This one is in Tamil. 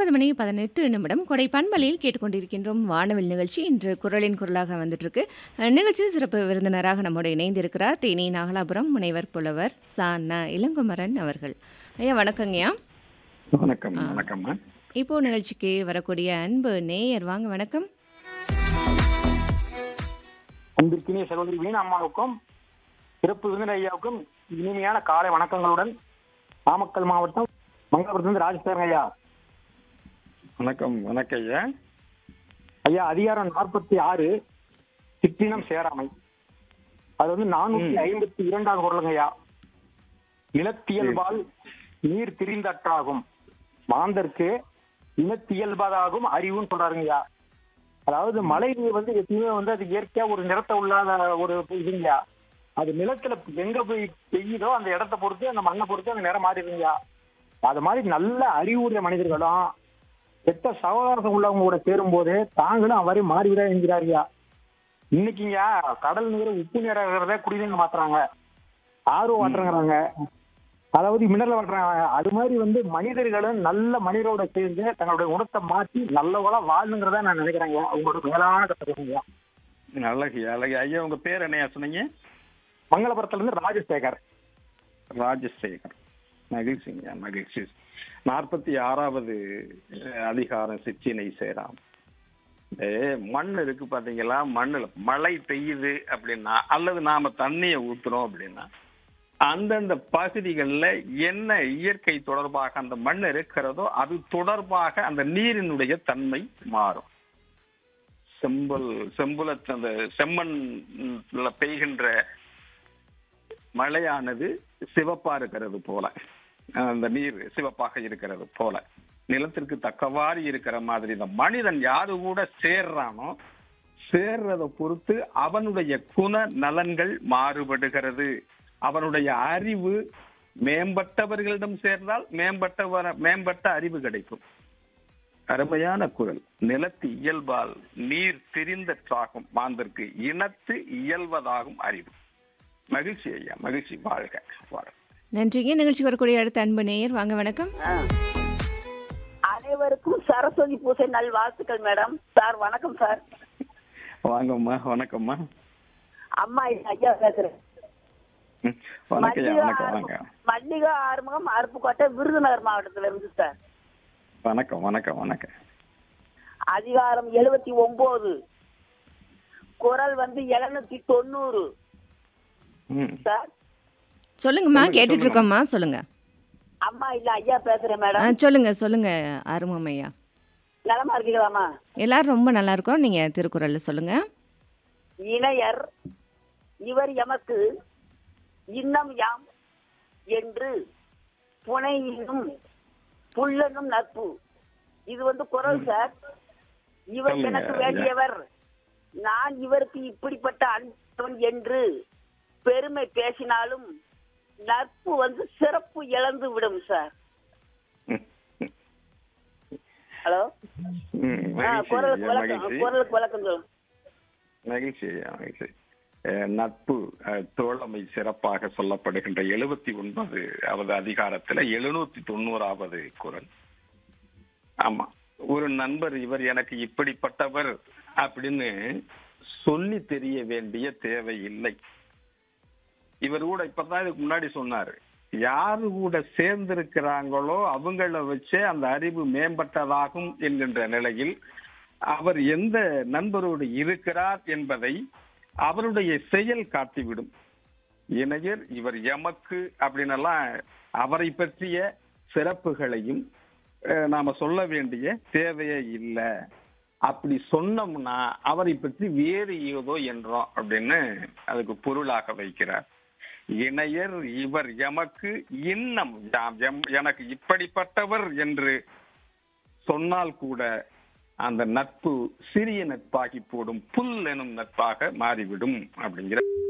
ஒன்பது மணி பதினெட்டு நிமிடம் கொடை பண்பலையில் கேட்டுக்கொண்டிருக்கின்றோம் வானவில் நிகழ்ச்சி இன்று குரலின் குரலாக வந்துட்டுருக்கு அஹ், நிகழ்ச்சியில் சிறப்பு விருந்தினராக நம்மோடு இணைந்திருக்கிறார் தேனி நாகலாபுரம் முனைவர் புலவர் சா ந இளங்குமரன் அவர்கள் ஐயா வணக்கங்கய்யா வணக்கம் வணக்கம்மா இப்போ நிகழ்ச்சிக்கு வரக்கூடிய அன்பு நேயர் வாங்க வணக்கம் அன்பிற்கினிய சகோதரி வீணா அம்மாவுக்கும் சிறப்பு விருந்தினர் ஐயாவுக்கும் இனிமையான காலை வணக்கங்களுடன் நாமக்கல் மாவட்டம் மங்களபுரத்திலிருந்து ராஜசேகரன் ஐயா வணக்கம் வணக்கம் ஐயா ஐயா அதிகாரம் நாற்பத்தி ஆறு சிற்றினம் சேராமை அது வந்து நானூத்தி ஐம்பத்தி இரண்டாவது குரலுங்க ஐயா இனத்தியல்பால் நீர் திரிந்தற்றாகும் மாந்தர்க்கு இனத்தியல்பதாகும் அறிவுன்னு சொல்றாருங்க ஐயா அதாவது மழை நீர் வந்து எப்பயுமே வந்து அது இயற்கையா ஒரு நிறத்தை உள்ளாத ஒரு இதுங்கய்யா அது நிலத்துல எங்க போய் பெய்யுதோ அந்த இடத்த பொறுத்து அந்த மண்ணை பொறுத்து அந்த நிறம் மாறிடுங்கய்யா அது மாதிரி நல்ல அறிவுடைய மனிதர்களும் எத்த சகவாசம் உள்ளவங்க கூட சேரும்போது தாங்களும் அவ்வாறு மாறிவிட என்கிறாரியா இன்னைக்குங்க கடல் நீர் உப்பு நீராகிறத குடிநீர் மாத்துறாங்க ஆர்வ வாட்டருங்கிறாங்க அதாவது மினரல் வாட்டுறாங்க அது மாதிரி வந்து மனிதர்களும் நல்ல மனிதரோட சேர்ந்து தங்களுடைய குணத்தை மாற்றி நல்லவளா வாழணுங்கிறத நான் நினைக்கிறேங்க அவங்களோட மேலான கற்றுக்கோங்க அழகு அழகு ஐயா உங்க பேர் என்னையா சொன்னீங்க மங்களபுரத்துல இருந்து ராஜசேகர் ராஜசேகர் மகிழ்ச்சிங்க மகிழ்ச்சி நாற்பத்தி ஆறாவது அஹ், அதிகாரம் சிற்றினை சேராம் இந்த மண் இருக்கு பாத்தீங்களா மண்ணுல மழை பெய்யுது அப்படின்னா அல்லது நாம தண்ணியை ஊத்துறோம் அப்படின்னா அந்தந்த பகுதிகளில் என்ன இயற்கை தொடர்பாக அந்த மண் இருக்கிறதோ அது தொடர்பாக அந்த நீரினுடைய தன்மை மாறும் செம்பல் செம்புல அந்த செம்மண்ல பெய்கின்ற மழையானது சிவப்பா இருக்கிறது போல அந்த நீர் சிவப்பாக இருக்கிறது போல நிலத்திற்கு தக்கவாறு இருக்கிற மாதிரி இந்த மனிதன் யாரு கூட சேர்றானோ சேர்றத பொறுத்து அவனுடைய குண நலன்கள் மாறுபடுகிறது அவனுடைய அறிவு மேம்பட்டவர்களிடம் சேர்ந்தால் மேம்பட்ட மேம்பட்ட அறிவு கிடைக்கும் அருமையான குரல் நிலத்து இயல்பால் நீர் திரிந்தற்றாகும் மாந்தற்கு இனத்து இயல்வதாகும் அறிவு மகிழ்ச்சி ஐயா மகிழ்ச்சி வாழ்க வாழ்க நன்றிங்க நிகழ்ச்சிக்கு வரக்கூடிய அடுத்த அன்பு நேயர் வாங்க வணக்கம் அனைவருக்கும் சரஸ்வதி பூசை நல் வாழ்த்துக்கள் மேடம் சார் வணக்கம் சார் வாங்கம்மா வணக்கம்மா அம்மா இது ஐயா பேசுறேன் ம், வணக்கம் ஐயா மல்லிகா வணக்கம் வாங்க ஆறுமுகம் மல்லிகா ஆறுமுகம் அருப்புக்கோட்டை விருதுநகர் மாவட்டத்துல இருந்து சார் வணக்கம் வணக்கம் வணக்கம் அதிகாரம் எழுபத்தி ஒன்பது குரல் வந்து எழுநூத்தி தொண்ணூறு ம் சார் சொல்லுங்கம்மா சொல்லுங்க, கேட்டுட்டு இருக்கோம்மா சொல்லுங்க அம்மா இல்ல ஐயா பேசுறேன் ஆ, மேடம் சொல்லுங்க சொல்லுங்க ஆறுமுகம் ஐயா நலமா இருக்கீங்களாமா எல்லாரும் ரொம்ப நல்லா இருக்கோம் நீங்க திருக்குறள்ல சொல்லுங்க இணையர் இவர் எமக்கு இன்னம் யாம் என்று புனையினும் புல்லனும் நட்பு இது வந்து குரல் சார் இவர் சொல்லுங்க, எனக்கு ஐயா. வேண்டியவர் நான் இவருக்கு இப்படிப்பட்ட அன்பன் என்று பெருமை பேசினாலும் நட்பு வந்து சிறப்பு இழந்து விடும் சார் ம், ம், ஹலோ ம், ஆ, மகிழ்ச்சி குரலுக்கு ஐயா, விளக்கம் மகிழ்ச்சி குரலுக்கு விளக்கம் சொல்லுங்க மகிழ்ச்சி ஐயா மகிழ்ச்சி அஹ், நட்பு அஹ், தோழமை சிறப்பாக சொல்லப்படுகின்ற எழுபத்தி ஒன்பது அவது அதிகாரத்துல எழுநூத்தி தொண்ணூறாவது குரல் ஆமா ஒரு நண்பர் இவர் எனக்கு இப்படிப்பட்டவர் அப்படின்னு சொல்லி தெரிய வேண்டிய தேவை இல்லை இவர் கூட இப்பதான் இதுக்கு முன்னாடி சொன்னாரு யாரு கூட சேர்ந்திருக்கிறாங்களோ அவங்கள வச்சே அந்த அறிவு மேம்பட்டதாகும் என்கின்ற நிலையில் அவர் எந்த நண்பரோடு இருக்கிறார் என்பதை அவருடைய செயல் காட்டிவிடும் இணையர் இவர் எமக்கு அப்படின்னெல்லாம் அவரை பற்றிய சிறப்புகளையும் அஹ், நாம சொல்ல வேண்டிய தேவையே இல்லை அப்படி சொன்னோம்னா அவரை பற்றி வேறு ஏதோ என்றோம் அப்படின்னு அதுக்கு பொருளாக வைக்கிறார் இணையர் இவர் எமக்கு இன்னம் யாம் எம்- எனக்கு இப்படிப்பட்டவர் என்று சொன்னால் கூட அந்த நட்பு சிறிய நட்பாகி போடும் புல் எனும் நட்பாக மாறிவிடும் அப்படிங்கிற